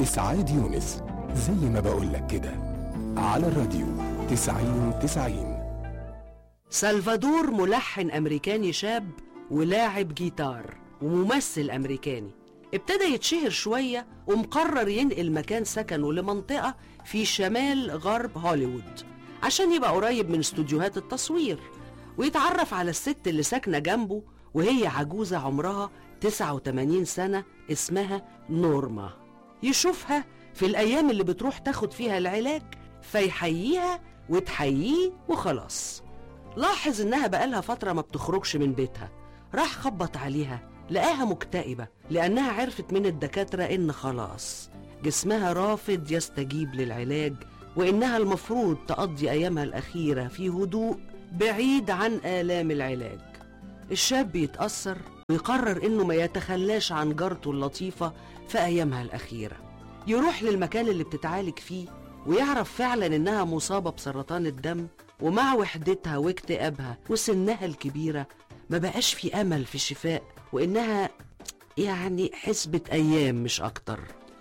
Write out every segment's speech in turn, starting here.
إسعاد يونس زي ما بقولك كده على الراديو تسعين تسعين سلفادور ملحن أمريكاني شاب ولاعب جيتار وممثل أمريكاني ابتدى يتشهر شوية ومقرر ينقل مكان سكنه لمنطقة في شمال غرب هوليوود عشان يبقى قريب من استوديوهات التصوير ويتعرف على الست اللي ساكنة جنبه وهي عجوزة عمرها 89 سنة اسمها نورما يشوفها في الأيام اللي بتروح تاخد فيها العلاج فيحييها وتحييه وخلاص لاحظ إنها بقالها فترة ما بتخرجش من بيتها راح خبط عليها لقاها مكتئبة لأنها عرفت من الدكاترة إن خلاص جسمها رافض يستجيب للعلاج وإنها المفروض تقضي أيامها الأخيرة في هدوء بعيد عن آلام العلاج الشاب بيتأثر ويقرر إنه ما يتخلاش عن جارته اللطيفة في أيامها الأخيرة يروح للمكان اللي بتتعالج فيه ويعرف فعلا إنها مصابة بسرطان الدم ومع وحدتها واكتئابها وسنها الكبيرة ما بقاش في أمل في الشفاء وإنها يعني حسبة أيام مش أكتر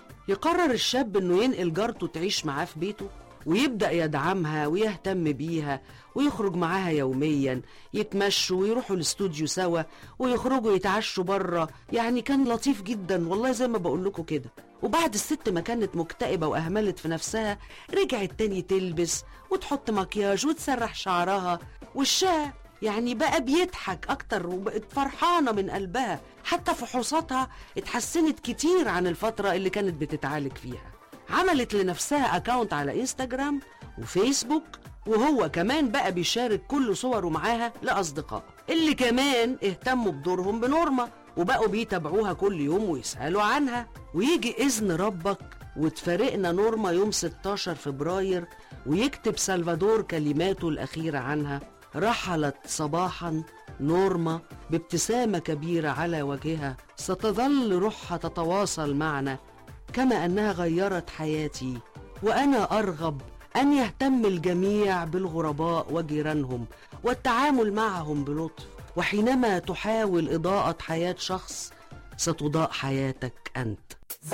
يقرر الشاب إنه ينقل جارته تعيش معاه في بيته ويبدأ يدعمها ويهتم بيها ويخرج معاها يوميا يتمشوا ويروحوا الاستوديو سوا ويخرجوا يتعشوا بره يعني كان لطيف جدا والله زي ما بقول لكم كده وبعد الست ما كانت مكتئبة وأهملت في نفسها رجعت تاني تلبس وتحط مكياج وتسرح شعرها وشها يعني بقى بيضحك أكتر وبقت فرحانة من قلبها حتى فحوصاتها اتحسنت كتير عن الفترة اللي كانت بتتعالج فيها عملت لنفسها اكاونت على انستجرام وفيسبوك وهو كمان بقى بيشارك كل صوره معاها لأصدقائه اللي كمان اهتموا بدورهم بنورما وبقوا بيتابعوها كل يوم ويسألوا عنها ويجي إذن ربك وتفارقنا نورما يوم 16 فبراير ويكتب سلفادور كلماته الأخيرة عنها رحلت صباحا نورما بابتسامة كبيرة على وجهها ستظل روحها تتواصل معنا كما انها غيرت حياتي وانا ارغب ان يهتم الجميع بالغرباء وجيرانهم والتعامل معهم بلطف وحينما تحاول اضاءه حياه شخص ستضاء حياتك انت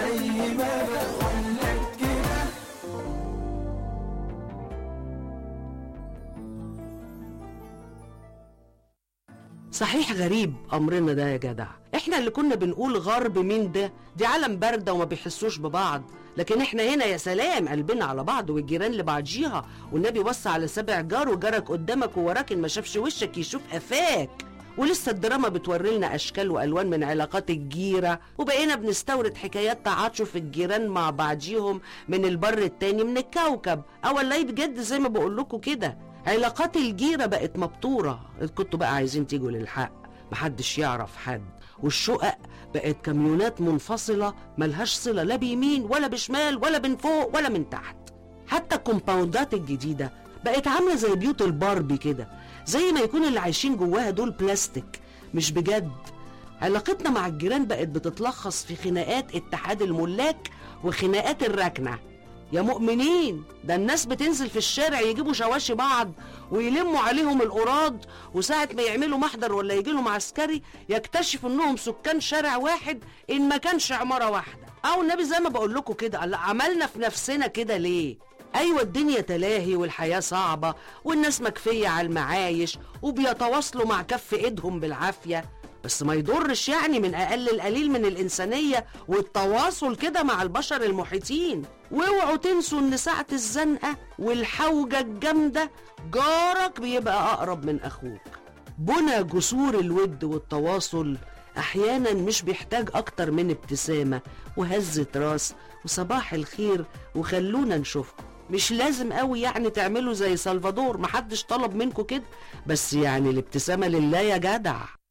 صحيح غريب امرنا ده يا جدع احنا اللي كنا بنقول غرب مين ده دي عالم بارده وما بيحسوش ببعض لكن احنا هنا يا سلام قلبنا على بعض والجيران لبعضيها والنبي وصى على سبع جار وجارك قدامك ووراك إن ما شافش وشك يشوف قفاك ولسه الدراما بتوري لنا اشكال والوان من علاقات الجيره وبقينا بنستورد حكايات تعاطف الجيران مع بعضيهم من البر التاني من الكوكب اه والله بجد زي ما بقول لكم كده علاقات الجيره بقت مبتوره كنتوا بقى عايزين تيجوا للحق محدش يعرف حد والشقق بقت كاميونات منفصلة ملهاش صلة لا بيمين ولا بشمال ولا من فوق ولا من تحت حتى الكومباوندات الجديدة بقت عاملة زي بيوت الباربي كده زي ما يكون اللي عايشين جواها دول بلاستيك مش بجد علاقتنا مع الجيران بقت بتتلخص في خناقات اتحاد الملاك وخناقات الركنة يا مؤمنين ده الناس بتنزل في الشارع يجيبوا شواشي بعض ويلموا عليهم القراض وساعة ما يعملوا محضر ولا يجي لهم عسكري يكتشفوا انهم سكان شارع واحد ان ما كانش عمارة واحدة او النبي زي ما بقول لكم كده الله عملنا في نفسنا كده ليه ايوه الدنيا تلاهي والحياة صعبة والناس مكفية على المعايش وبيتواصلوا مع كف ايدهم بالعافية بس ما يضرش يعني من اقل القليل من الانسانيه والتواصل كده مع البشر المحيطين واوعوا تنسوا ان ساعه الزنقه والحوجه الجامده جارك بيبقى اقرب من اخوك بنى جسور الود والتواصل احيانا مش بيحتاج اكتر من ابتسامه وهزه راس وصباح الخير وخلونا نشوفكم مش لازم قوي يعني تعملوا زي سلفادور محدش طلب منكم كده بس يعني الابتسامه لله يا جدع